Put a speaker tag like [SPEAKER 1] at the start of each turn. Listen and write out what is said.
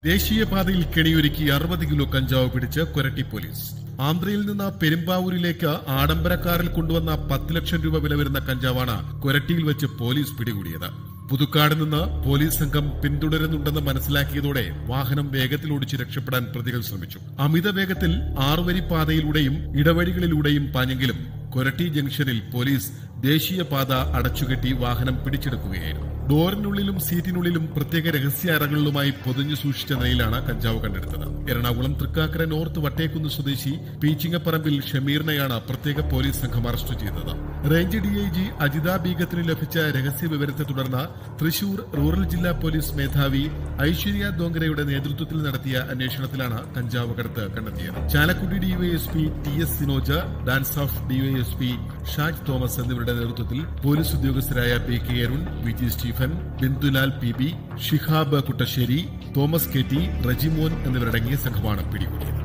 [SPEAKER 1] ദേശീയപാതയിൽ കെണിയൊരുക്കി അറുപത് കിലോ കഞ്ചാവ് പിടിച്ച് കൊരട്ടി പോലീസ് ആന്ധ്രയിൽ നിന്ന് പെരുമ്പാവൂരിലേക്ക് ആഡംബരക്കാരിൽ കൊണ്ടുവന്ന പത്ത് ലക്ഷം രൂപ വില വരുന്ന കഞ്ചാവാണ് കൊരട്ടിയിൽ വെച്ച് പോലീസ് പിടികൂടിയത് പുതുക്കാട് നിന്ന് പോലീസ് സംഘം പിന്തുടരുന്നുണ്ടെന്ന് മനസ്സിലാക്കിയതോടെ വാഹനം വേഗത്തിൽ ഓടിച്ച് രക്ഷപ്പെടാൻ പ്രതികൾ ശ്രമിച്ചു അമിത വേഗത്തിൽ ആറുവരി പാതയിലൂടെയും ഇടവഴികളിലൂടെയും പാഞ്ഞെങ്കിലും കൊരട്ടി ജംഗ്ഷനിൽ പോലീസ് ദേശീയപാത അടച്ചുകെട്ടി വാഹനം പിടിച്ചെടുക്കുകയായിരുന്നു ഡോറിനുള്ളിലും സീറ്റിനുള്ളിലും പ്രത്യേക രഹസ്യ അറകളിലുമായി പൊതിഞ്ഞു സൂക്ഷിച്ച നിലയിലാണ് കഞ്ചാവ് കണ്ടെടുത്തത് എറണാകുളം തൃക്കാക്കര നോർത്ത് വട്ടേക്കുന്ന് സ്വദേശി പീച്ചിങ്ങപ്പറമ്പിൽ ഷമീറിനെയാണ് പ്രത്യേക പോലീസ് സംഘം അറസ്റ്റ് ചെയ്തത് റേഞ്ച് ഡിഐജി അജിത ബീഗത്തിന് ലഭിച്ച രഹസ്യ വിവരത്തെ തുടർന്ന് തൃശൂർ റൂറൽ ജില്ലാ പോലീസ് മേധാവി ഐശ്വര്യ ദോങ്കരയുടെ നേതൃത്വത്തിൽ നടത്തിയ അന്വേഷണത്തിലാണ് കഞ്ചാവ് കടത്ത് കണ്ടെത്തിയത് Chalakudy DYSP T S Sinoj DANSAF DYSP Shaj Thomas എന്നിവരുടെ നേതൃത്വത്തിൽ പോലീസ് ഉദ്യോഗസ്ഥരായ P K Arun V G Stephen Bindulal P B Shihab Kuttassery Thomas K T Rejimon എന്നിവരടങ്ങിയ സംഘമാണ് പിടികൂടിയത്